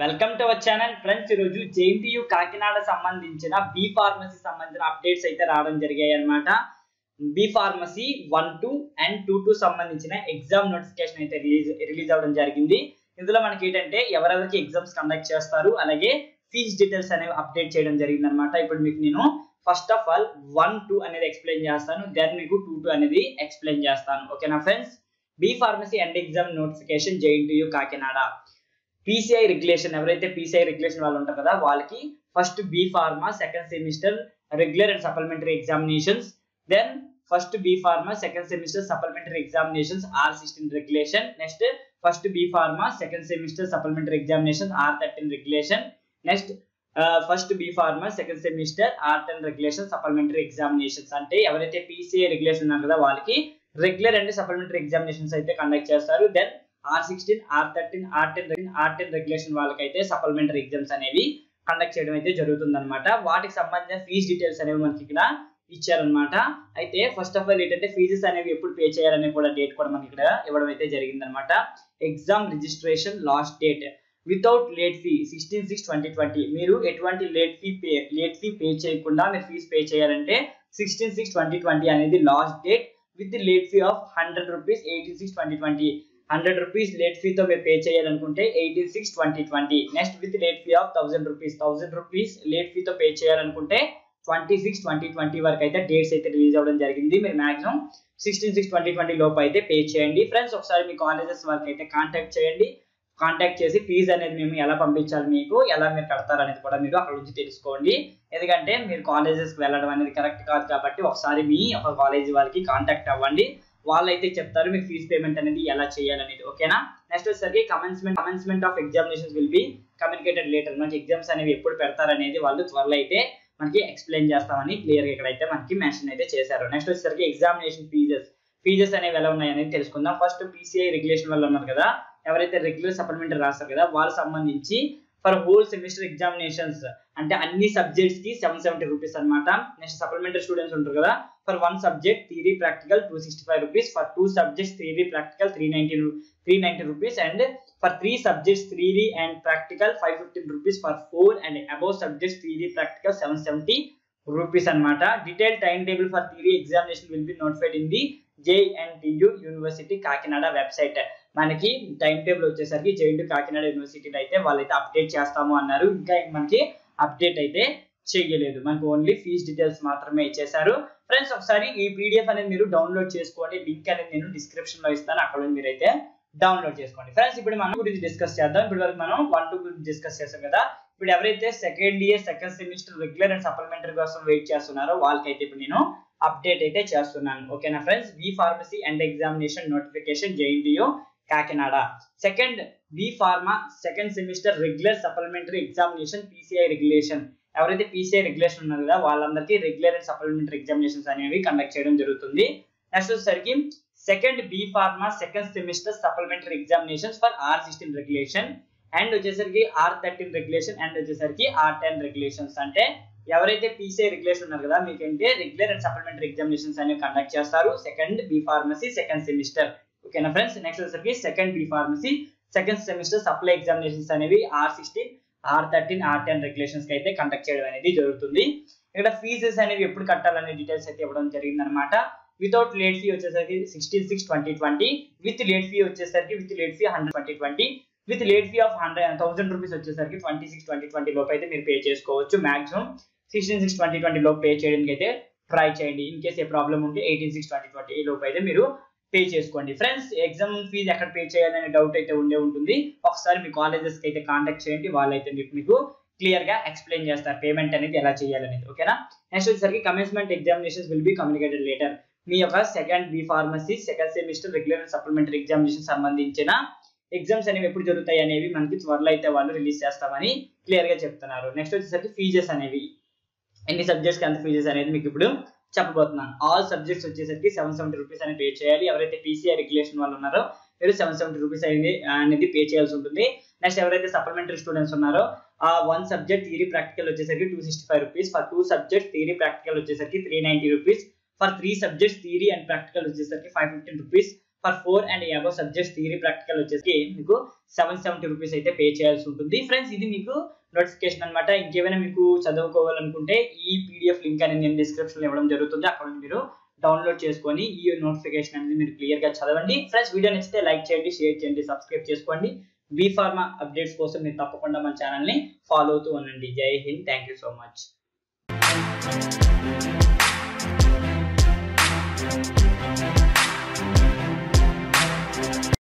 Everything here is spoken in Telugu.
welcome to our channel friends ఈరోజు జేఎన్టీయు కాకినాడ సంబంధించిన బి ఫార్మసీ సంబంధించిన అప్డేట్స్ అయితే రావడం జరిగాయి అనమాట B pharmacy one two and two two సంబంధించిన ఎగ్జామ్ నోటిఫికేషన్ అయితే రిలీజ్ రిలీజ్ అవ్వడం జరిగింది ఇందులో మనకి ఏంటంటే ఎవరెవరికి ఎగ్జామ్స్ కండక్ట్ చేస్తారు అలాగే ఫీజ్ డీటెయిల్స్ అనేవి అప్డేట్ చేయడం జరిగింది అనమాట ఇప్పుడు మీకు నేను first of all one two అనేది ఎక్స్ప్లెయిన్ చేస్తాను దెన్ మీకు టూ టూ అనేది ఎక్స్ప్లెయిన్ చేస్తాను ఓకేనా friends B pharmacy and exam notification JNTU Kakinada PCI regulation ఎవరైతే పీసీఐ రెగ్యులేషన్ వాళ్ళు ఉంటారు కదా వాళ్ళకి first B pharma second semester regular and supplementary examinations then first B pharma second semester supplementary examinations R sixteen regulation next first B pharma second semester supplementary examination R thirteen regulation next first B pharma second semester R ten regulation supplementary examinations అంటే ఎవరైతే పీసీఐ రెగ్యులేషన్ ఉన్నారు కదా వాళ్ళకి రెగ్యులర్ అండ్ సప్లిమెంటరీ ఎగ్జామినేషన్స్ అయితే కండక్ట్ చేస్తారు then R sixteen R thirteen R ten R ten regulation వాళ్ళకైతే సప్లిమెంటరీ ఎగ్జామ్స్ అనేవి కండక్ట్ చేయడం అయితే జరుగుతుంది అనమాట వాటికి సంబంధించిన ఫీజ్ డీటెయిల్స్ అనేవి మనకి ఇక్కడ ఇచ్చారనమాట అయితే ఫస్ట్ ఆఫ్ ఆల్ ఏంటంటే ఫీజెస్ అనేవి ఎప్పుడు పే చేయాలనే కూడా డేట్ కూడా మనకి ఇక్కడ ఇవ్వడం అయితే జరిగింది అనమాట exam registration last date without late fee sixteen six twenty twenty మీరు ఎటువంటి late fee pay late fee pay చేయకుండా మీరు ఫీజ్ పే చేయాలంటే సిక్స్టీన్ సిక్స్ ట్వంటీ ట్వంటీ అనేది last date with late fee of hundred rupees eighteen six twenty twenty hundred rupees late ఫీతో మీరు పే చేయాలనుకుంటే eighteen six twenty twenty next with late fee of thousand rupees thousand rupees late ఫీతో పే చేయాలనుకుంటే ట్వంటీ సిక్స్ ట్వంటీ ట్వంటీ వరకు అయితే డేట్స్ అయితే రిలీజ్ అవ్వడం జరిగింది మీరు maximum sixteen six twenty twenty లోపు అయితే పే చేయండి ఫ్రెండ్స్ ఒకసారి మీ కాలేజెస్ వరకు అయితే కాంటాక్ట్ చేయండి కాంటాక్ట్ చేసి ఫీజు అనేది మేము ఎలా పంపించాలి మీకు ఎలా మీరు కడతారు అనేది కూడా మీరు అక్కడ నుంచి తెలుసుకోండి ఎందుకంటే మీరు కాలేజెస్కి వెళ్ళడం అనేది కరెక్ట్ కాదు కాబట్టి ఒకసారి మీ ఒక కాలేజీ వాళ్ళకి కాంటాక్ట్ అవ్వండి వాళ్ళైతే చెప్తారు మీకు ఫీజ్ పేమెంట్ అనేది ఎలా చేయాలనేది ఓకేనా నెక్స్ట్ వచ్చేసరికి commencement commencement of examinations will be communicated later మనకి ఎగ్జామ్స్ అనేవి ఎప్పుడు పెడతారనేది వాళ్ళు త్వరలో అయితే మనకి ఎక్స్ప్లెయిన్ చేస్తామని క్లియర్ గా ఇక్కడైతే మనకి మెన్షన్ అయితే చేశారు నెక్స్ట్ వచ్చేసరికి ఎగ్జామినేషన్ ఫీజెస్ ఫీజెస్ అనేవి ఎలా ఉన్నాయి అనేది తెలుసుకుందాం ఫస్ట్ పీసీఐ రెగ్యులేషన్ వాళ్ళు ఉన్నారు కదా ఎవరైతే రెగ్యులర్ సప్లిమెంటరీ రాస్తారు కదా వాళ్ళకి సంబంధించి ఫర్ హోల్ సెమిస్టర్ ఎగ్జామినేషన్స్ అంటే అన్ని సబ్జెక్ట్స్ కి సెవెన్ సెవెంటీ రూపీస్ అనమాట నెక్స్ట్ సప్లిమెంటరీ స్టూడెంట్స్ ఉంటారు కదా for one subject theory practical two sixty five rupees for two subjects theory practical three ninety three ninety rupees and for three subjects theory and practical five fifteen rupees for four and above subjects theory practical seven seventy rupees అనమాట detail time table for theory examination will be notified in the JNTU university Kakinada website మనకి టైం టేబుల్ వచ్చేసరికి జేఎన్టీ కాకినాడ యూనివర్సిటీలో అయితే వాళ్ళైతే అప్డేట్ చేస్తాము అన్నారు ఇంకా మనకి అప్డేట్ అయితే చేయలేదు మనకు ఓన్లీ ఫీజ్ డీటెయిల్స్ మాత్రమే ఇచ్చేసారు ఫ్రెండ్స్ ఒకసారి ఈ పీడిఎఫ్ అనేది మీరు డౌన్లోడ్ చేసుకోండి లింక్ అనేది నేను డిస్క్రిప్షన్ లో ఇస్తాను అక్కడ నుంచి మీరైతే డౌన్లోడ్ చేసుకోండి ఫ్రెండ్స్ ఇప్పుడు మనం గురించి డిస్కస్ చేద్దాం ఇప్పుడు వరకు మనం వన్ టూ గురించి డిస్కస్ చేస్తాం కదా ఇప్పుడు ఎవరైతే second year second semester regular and supplementary కోసం వెయిట్ చేస్తున్నారో వాళ్ళకైతే ఇప్పుడు నేను అప్డేట్ అయితే చేస్తున్నాను ఓకేనా friends B pharmacy and examination notification JNTU Kakinada second B pharma second semester regular supplementary examination PCI regulation ఎవరైతే పీసీఐ రెగ్యులేషన్ ఉన్నారు కదా వాళ్ళందరికీ రెగ్యులర్ అండ్ సప్లిమెంటరీ ఎగ్జామినేషన్స్ అనేవి కండక్ట్ చేయడం జరుగుతుంది నెక్స్ట్ వచ్చేసరికి second B pharma second semester supplementary examinations for R sixteen regulation and వచ్చేసరికి ఆర్ థర్టీన్ రెగ్యులేషన్ అండ్ వచ్చేసరికి ఆర్ టెన్ రెగ్యులేషన్స్ అంటే ఎవరైతే పీసీఐ రెగ్యులేషన్ ఉన్నారు కదా మీకంటే రెగ్యులర్ అండ్ సప్లిమెంటరీ ఎగ్జామినేషన్స్ అనేవి కండక్ట్ చేస్తారు second B pharmacy second semester ఓకేనా ఫ్రెండ్స్ నెక్స్ట్ వచ్చేసరికి second B pharmacy second semester supply examinations అనేవి R sixteen R thirteen R ten regulations కి అయితే కండక్ట్ చేయడం అనేది జరుగుతుంది ఇక్కడ ఫీజెస్ అనేవి ఎప్పుడు కట్టాలనే డీటెయిల్స్ అయితే ఇవ్వడం జరిగింది అనమాట వితౌట్ లేట్ ఫీ వచ్చేసరికి sixteen six twenty twenty with late fee వచ్చేసరికి with late fee hundred twenty twenty with late fee of hundred thousand rupees వచ్చేసరికి ట్వంటీ సిక్స్ ట్వంటీ ట్వంటీ లోపు అయితే మీరు పే చేసుకోవచ్చు maximum sixteen six twenty twenty లోపు పే చేయడానికి అయితే ట్రై చేయండి ఇన్ కేస్ ఏ ప్రాబ్లం ఉంటే ఎయిటీన్ సిక్స్ ట్వంటీ ట్వంటీ లోపు అయితే మీరు పే చేసుకోండి ఫ్రెండ్స్ ఎగ్జామ్ ఫీజు ఎక్కడ పే చేయాలనే డౌట్ అయితే ఉండే ఉంటుంది ఒకసారి మీ కాలేజెస్ కి అయితే కాంటాక్ట్ చేయండి వాళ్ళైతే మీకు మీకు క్లియర్ గా ఎక్స్ప్లెయిన్ చేస్తారు పేమెంట్ అనేది ఎలా చేయాలనేది ఓకేనా నెక్స్ట్ వచ్చేసరికి commencement examinations will be communicated later మీ యొక్క second B pharmacy second semester regular supplementary examination సంబంధించిన ఎగ్జామ్స్ అనేవి ఎప్పుడు జరుగుతాయి అనేవి మనకి త్వరలో అయితే వాళ్ళు రిలీజ్ చేస్తామని క్లియర్ గా చెప్తున్నారు నెక్స్ట్ వచ్చేసరికి ఫీజెస్ అనేవి ఎన్ని సబ్జెక్ట్స్ కి ఎంత ఫీజెస్ అనేది మీకు ఇప్పుడు చెప్పబోతున్నాను ఆల్ సబ్జెక్ట్స్ వచ్చేసరికి సెవెన్ సెవెంటీ రూపీస్ అనేది పే చేయాలి ఎవరైతే పీసీఆర్ రెగ్యులేషన్ వాళ్ళు ఉన్నారో మీరు సెవెన్ సెవెంటీ రూపీస్ అనేది అనేది పే చేయాల్సి ఉంటుంది నెక్స్ట్ ఎవరైతే సప్లిమెంటరీ స్టూడెంట్స్ ఉన్నారో ఆ వన్ సబ్జెక్ట్ థియరీ ప్రాక్టికల్ వచ్చేసరికి two sixty five rupees for two subject theory practical వచ్చేసరికి three ninety rupees for three subjects theory and practical వచ్చేసరికి five fifteen rupees for four and above subjects theory practical వచ్చేసి మీకు సెవెన్ సెవెంటీ రూపీస్ అయితే పే చేయాల్సి ఉంటుంది ఫ్రెండ్స్ ఇది మీకు నోటిఫికేషన్ అనమాట ఇంకేమైనా మీకు చదువుకోవాలనుకుంటే ఈ పీడిఎఫ్ లింక్ అనేది నేను డిస్క్రిప్షన్లో ఇవ్వడం జరుగుతుంది అక్కడ నుంచి మీరు డౌన్లోడ్ చేసుకొని ఈ నోటిఫికేషన్ అనేది మీరు క్లియర్గా చదవండి ఫ్రెండ్స్ వీడియో నచ్చితే లైక్ చేయండి షేర్ చేయండి సబ్స్క్రైబ్ చేసుకోండి బీ ఫార్మా అప్డేట్స్ కోసం మీరు తప్పకుండా మన ఛానల్ని ఫాలో అవుతూ ఉండండి Jai Hind thank you so much